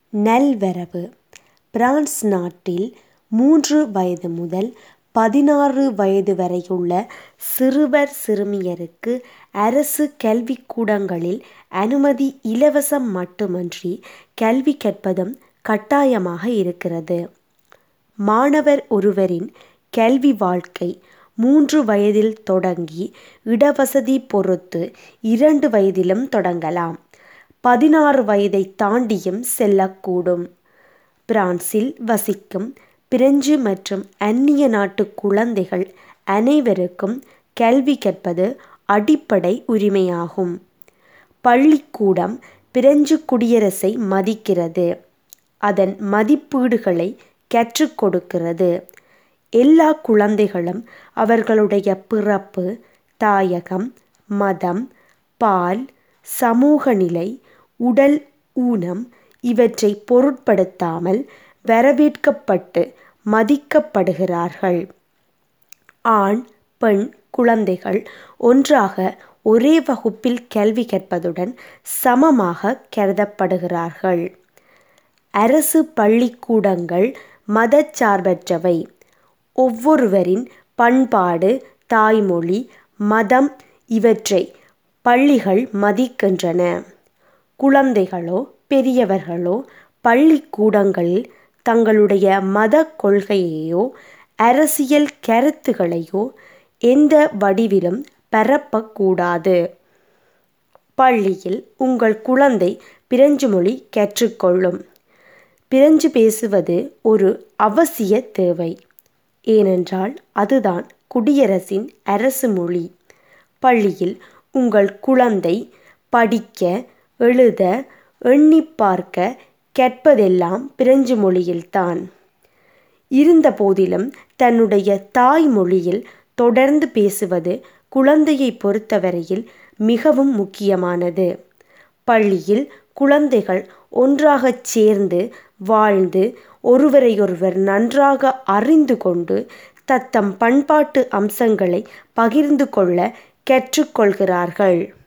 நல்வரவு பிரான்ஸ் நாட்டில் மூன்று வயது முதல் பதினாறு வயது வரையுள்ள சிறுவர் சிறுமியருக்கு அரசு கல்விக்கூடங்களில் அனுமதி இலவசம் மட்டுமன்றி கல்வி கற்பதும் கட்டாயமாக இருக்கிறது மாணவர் ஒருவரின் கல்வி வாழ்க்கை மூன்று வயதில் தொடங்கி இடவசதி பொறுத்து இரண்டு வயதிலும் தொடங்கலாம் பதினாறு வயதை தாண்டியும் செல்லக்கூடும் பிரான்சில் வசிக்கும் பிரெஞ்சு மற்றும் அந்நிய நாட்டு குழந்தைகள் அனைவருக்கும் கல்வி கற்பது அடிப்படை உரிமையாகும் பள்ளிக்கூடம் பிரெஞ்சு குடியரசை மதிக்கிறது அதன் மதிப்பீடுகளை கற்றுக் கொடுக்கிறது எல்லா குழந்தைகளும் அவர்களுடைய பிறப்பு தாயகம் மதம் பால் சமூக நிலை உடல் ஊனம் இவற்றை பொருட்படுத்தாமல் வரவேற்கப்பட்டு மதிக்கப்படுகிறார்கள் ஆண் பெண் குழந்தைகள் ஒன்றாக ஒரே வகுப்பில் கல்வி கற்பதுடன் சமமாக கருதப்படுகிறார்கள் அரசு பள்ளிக்கூடங்கள் மதச்சார்பற்றவை ஒவ்வொருவரின் பண்பாடு தாய்மொழி மதம் இவற்றை பள்ளிகள் மதிக்கின்றன குழந்தைகளோ பெரியவர்களோ பள்ளிக்கூடங்களில் தங்களுடைய மத கொள்கையையோ அரசியல் கருத்துகளையோ எந்த வடிவிலும் பரப்பக்கூடாது பள்ளியில் உங்கள் குழந்தை பிரெஞ்சு மொழி கற்றுக்கொள்ளும் பிரெஞ்சு பேசுவது ஒரு அவசிய தேவை ஏனென்றால் அதுதான் குடியரசின் அரசு மொழி பள்ளியில் உங்கள் குழந்தை படிக்க எழுத எண்ணி பார்க்க கற்பதெல்லாம் பிரெஞ்சு மொழியில்தான் இருந்த போதிலும் தன்னுடைய தாய்மொழியில் தொடர்ந்து பேசுவது குழந்தையை பொறுத்தவரையில் மிகவும் முக்கியமானது பள்ளியில் குழந்தைகள் ஒன்றாகச் சேர்ந்து வாழ்ந்து ஒருவரையொருவர் நன்றாக அறிந்து கொண்டு தத்தம் பண்பாட்டு அம்சங்களை பகிர்ந்து கொள்ள கற்றுக்கொள்கிறார்கள்